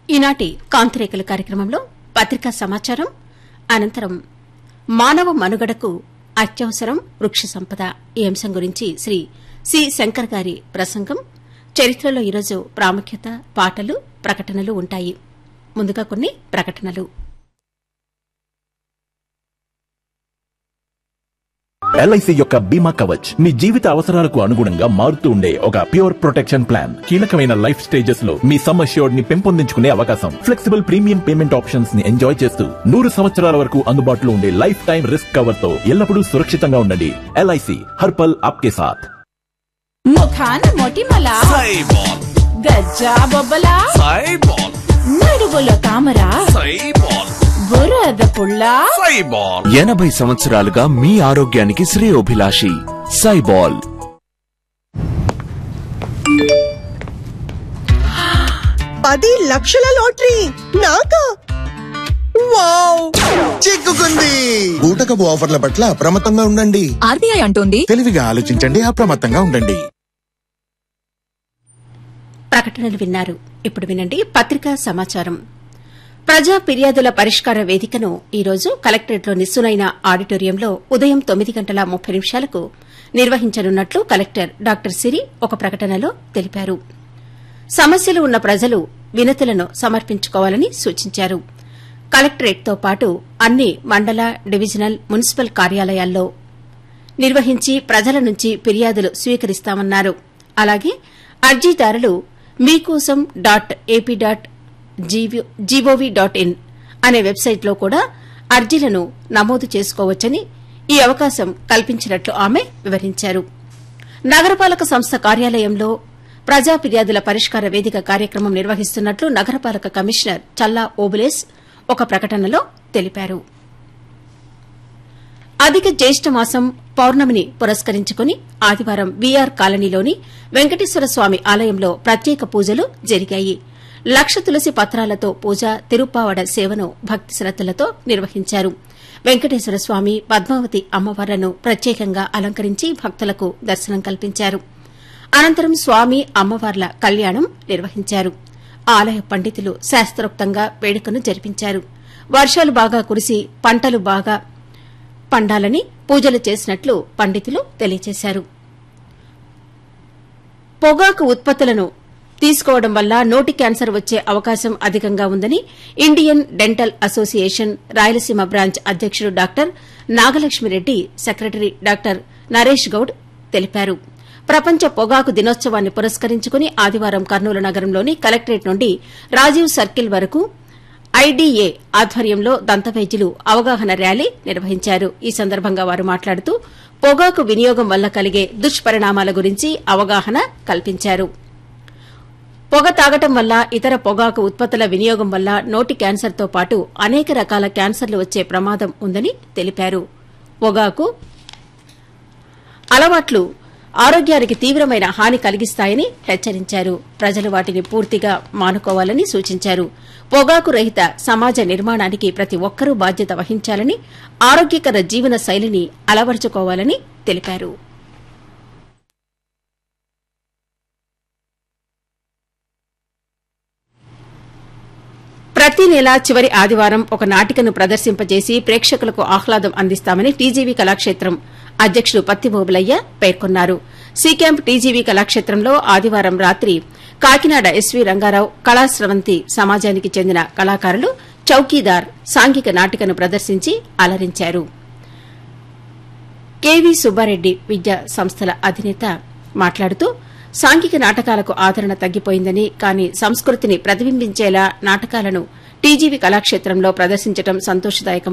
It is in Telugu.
ఈనాటి కాంతిరేఖల కార్యక్రమంలో పత్రికా సమాచారం అనంతరం మానవ మనుగడకు అత్యవసరం వృక్ష సంపద ఈ అంశం గురించి శ్రీ సి శంకర్ గారి ప్రసంగం చరిత్రలో ఈరోజు ప్రాముఖ్యత పాటలు ప్రకటనలు ఉంటాయి ముందుగా కొన్ని ప్రకటనలు ఎల్ఐసి యొక్క బీమా కవచ్ మీ జీవిత అవసరాలకు అనుగుణంగా మారుతూ ఉండే ఒక ప్యూర్ ప్రొటెక్షన్ ప్లాన్ కీలకమైన లైఫ్ స్టేజెస్ లో మీ సమ్ అష్యూర్డ్ ని పెంపొందించుకునే అవకాశం ఫ్లెక్సిబుల్ ప్రీమియం పేమెంట్ ఆప్షన్స్ ని ఎంజాయ్ చేస్తూ నూరు సంవత్సరాల వరకు అందుబాటులో ఉండే లైఫ్ టైం రిస్క్ కవర్ తో ఎల్లప్పుడూ సురక్షితంగా ఉండండి ఎల్ఐసి హర్పల్ ఆప్కే సాథ్ ముఖాన మొటిమల సైబాల్ గజ్జా బొబ్బల సైబాల్ నడువులో తామర సైబాల్ బురద పుల్ల సైబాల్ ఎనభై సంవత్సరాలుగా మీ ఆరోగ్యానికి శ్రేయోభిలాషి సైబాల్ పది లక్షల లాటరీ నాకా వావ్ చిక్కుకుంది బూటకపు ఆఫర్ల పట్ల అప్రమత్తంగా ఉండండి ఆర్బీఐ అంటోంది తెలివిగా ఆలోచించండి అప్రమత్తంగా ఉండండి ప్రకటనలు విన్నారు ఇప్పుడు వినండి పత్రికా సమాచారం ప్రజా ఫిర్యాదుల పరిష్కార వేదికను ఈరోజు కలెక్టరేట్లోని సునైన ఆడిటోరియంలో ఉదయం తొమ్మిది గంటల ముప్పై నిమిషాలకు నిర్వహించనున్నట్లు కలెక్టర్ డాక్టర్ సిరి ఒక ప్రకటనలో తెలిపారు సమస్యలు ఉన్న ప్రజలు వినతులను సమర్పించుకోవాలని సూచించారు కలెక్టరేట్తో పాటు అన్ని మండల డివిజనల్ మున్సిపల్ కార్యాలయాల్లో నిర్వహించి ప్రజల నుంచి ఫిర్యాదులు స్వీకరిస్తామన్నారు అలాగే అర్జీదారులు Meekosam dot AP dot GOV dot in అనే వెబ్సైట్లో కూడా అర్జీలను నమోదు చేసుకోవచ్చని ఈ అవకాశం కల్పించినట్లు ఆమె వివరించారు నగరపాలక సంస్థ కార్యాలయంలో ప్రజా ఫిర్యాదుల పరిష్కార వేదిక కార్యక్రమం నిర్వహిస్తున్నట్లు నగరపాలక కమిషనర్ చల్లా ఓబులేస్ ఒక ప్రకటనలో తెలిపారు అధిక జ్యేష్ఠ మాసం పౌర్ణమిని పురస్కరించుకుని ఆదివారం వీఆర్ కాలనీలోని వెంకటేశ్వర స్వామి ఆలయంలో ప్రత్యేక పూజలు జరిగాయి లక్ష తులసి పత్రాలతో పూజ తిరుప్పావడ సేవను భక్తి శ్రద్దలతో నిర్వహించారు వెంకటేశ్వర స్వామి పద్మావతి అమ్మవార్లను ప్రత్యేకంగా అలంకరించి భక్తులకు దర్శనం కల్పించారు అనంతరం స్వామి అమ్మవార్ల కళ్యాణం నిర్వహించారు ఆలయ పండితులు శాస్త్రోక్తంగా వేడుకను జరిపించారు వర్షాలు బాగా కురిసి పంటలు బాగా పండాలని పూజలు చేసినట్లు పండితులు తెలియజేశారు పొగాకు ఉత్పత్తులను తీసుకోవడం వల్ల నోటి క్యాన్సర్ వచ్చే అవకాశం అధికంగా ఉందని Indian dental association Rayalaseema branch అధ్యకుడు doctor Nagalakshmi Reddy secretary doctor Naresh Goud తెలిపారు ప్రపంచ పొగాకు దినోత్సవాన్ని పురస్కరించుకుని ఆదివారం కర్నూలు నగరంలోని కలెక్టరేట్ నుండి రాజీవ్ సర్కిల్ వరకు ఐడీఏ ఆధ్వర్యంలో దంతవైద్యులు అవగాహన ర్యాలీ నిర్వహించారు ఈ సందర్భంగా వారు మాట్లాడుతూ పొగాకు వినియోగం వల్ల కలిగే దుష్పరిణామాల గురించి అవగాహన కల్పించారు పొగ తాగటం వల్ల ఇతర పొగాకు ఉత్పత్తుల వినియోగం వల్ల నోటి క్యాన్సర్తో పాటు అనేక రకాల క్యాన్సర్లు వచ్చే ప్రమాదం ఉందని తెలిపారు పొగాకు అలవాట్లు ఆరోగ్యానికి తీవ్రమైన హాని కలిగిస్తాయని హెచ్చరించారు ప్రజలు వాటిని పూర్తిగా మానుకోవాలని సూచించారు పొగాకు రహిత సమాజ నిర్మాణానికి ప్రతి ఒక్కరూ బాధ్యత వహించాలని ఆరోగ్యకర జీవన శైలిని అలవరుచుకోవాలని తెలిపారు ప్రతి నెల చివరి ఆదివారం ఒక నాటికను ప్రదర్శింపజేసి ప్రేక్షకులకు ఆహ్లాదం అందిస్తామని టీజీవీ కళాక్షేత్రం అధ్యకుడు పత్తిబోబులయ్య పేర్కొన్నారు సి క్యాంప్ టీజీవీ కళాక్షేత్రంలో ఆదివారం రాత్రి కాకినాడ ఎస్వీ రంగారావు కళాస్రవంతి సమాజానికి చెందిన కళాకారులు చౌకీదార్ సాంఘిక నాటికను ప్రదర్శించి అలరించారు కేవీ సుబ్బారెడ్డి విద్యా సంస్థల అధినేత మాట్లాడుతూ సాంఘిక నాటకాలకు ఆదరణ తగ్గిపోయిందని కానీ సంస్కృతిని ప్రతిబింబించేలా నాటకాలను టీజీవీ కళాక్షేత్రంలో ప్రదర్శించడం సంతోషదాయకం